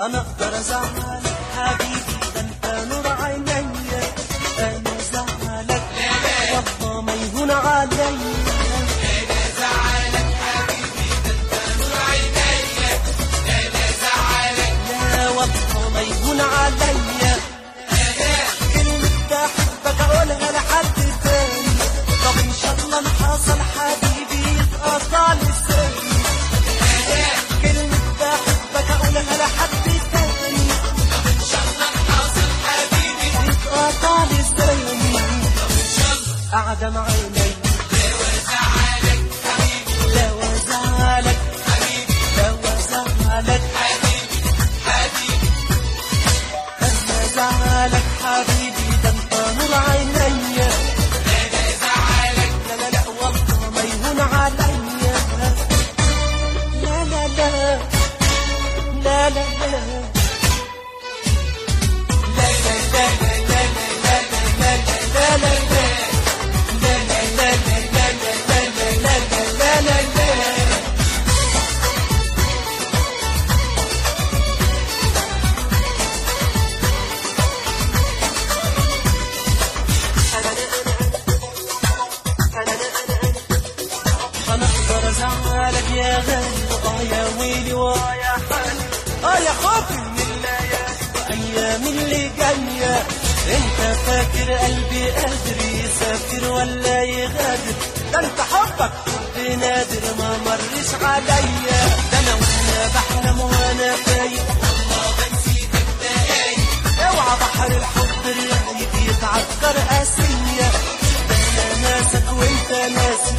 انا اقدر ازعلك حبيبي ده انت نور عينيا انا زعلك والله ما يهون عليا لا والله ما يهون عليا كلمة بحبك اقولها لحد تاني طب ان شاء الله اللي حصل حبيبي يتقطع لساني كلمة بحبك اقولها لحد تاني يتقطع لساني قاعدة مع عيني لا وزعلك لا وزعلك أنا زعلك حبيبي ده انت نور عينيا لا لا لا والله ما يهون عليا لا لا لا لا لا لا انا اقدر ازعلك يا غالي اه يا ويلي واه يا حالي اه يا خوفي من الليالي وايام اللي جايه انت فاكر قلبي قادر يسافر ولا يغادر ده انت حبك حب نادر ما مرش عليا ده انا وانا بحلم وانا فايق والله بنسيتك دقايق اوعى بحر الحب الرايق يتعكر قاسيه ده انا ناسك وانت ناسي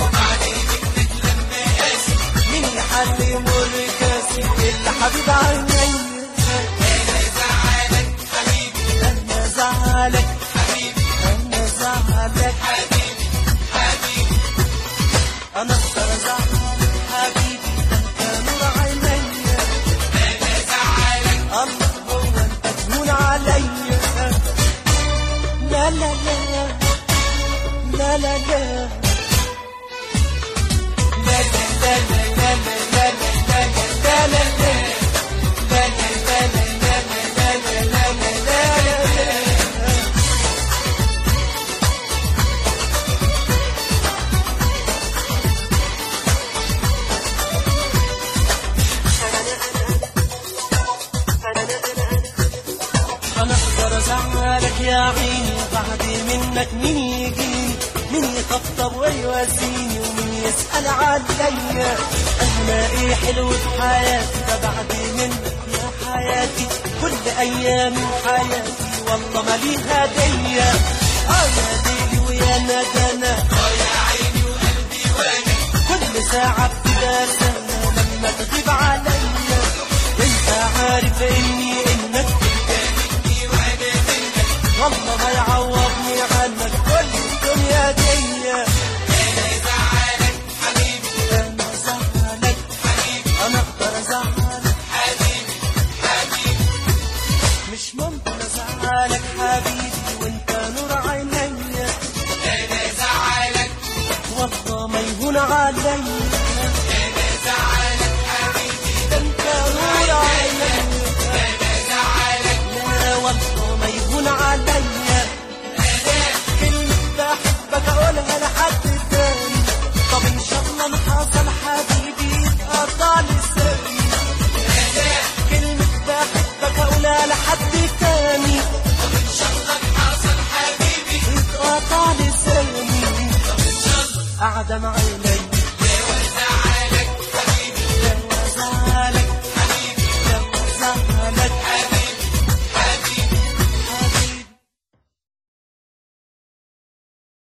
مين يحل يمر كاسي الا حبيب عيني انا زعلك حبيبي انا زعلك حبيبي انا زعلك حبيبي حبيبي انا اقدر ازعلك حبيبي ده انت نور عيني انا زعلك الله هو انت تهون عليا لا لا لا لا لا لا انا اقدر ازعلك يا عيني بعد منك مين يجيني مين يطبطب ويواسيني ومين يسأل عليا انا ايه حلو في حياتي ده بعد منك يا حياتي كل ايام حياتي والله ما ليها هدية اه يا ليلي ويا ندنا اه يا عيني وقلبي وانا كل ساعة بتبقى سنة لما تغيب عليا انت عارف اني انك والله ما يعوضني عنك كل الدنيا دي انا زعلك حبيبي انا زعلك حبيبي انا اقدر ازعلك حبيبي حبيبي مش ممكن ازعلك حبيبي وانت نور عينيا انا زعلك والله ما يهون عليا انا زعلك حبيبي ده انت نور عينيا لا والله ما يهون عليا كلمة بحبك اقولها لحد تاني طب ان شاء الله اللي حصل حبيبي يتقطع لساني كلمة بحبك اقولها لحد تاني طب ان شاء الله اللي حصل حبيبي يتقطع لساني قاعدة معانا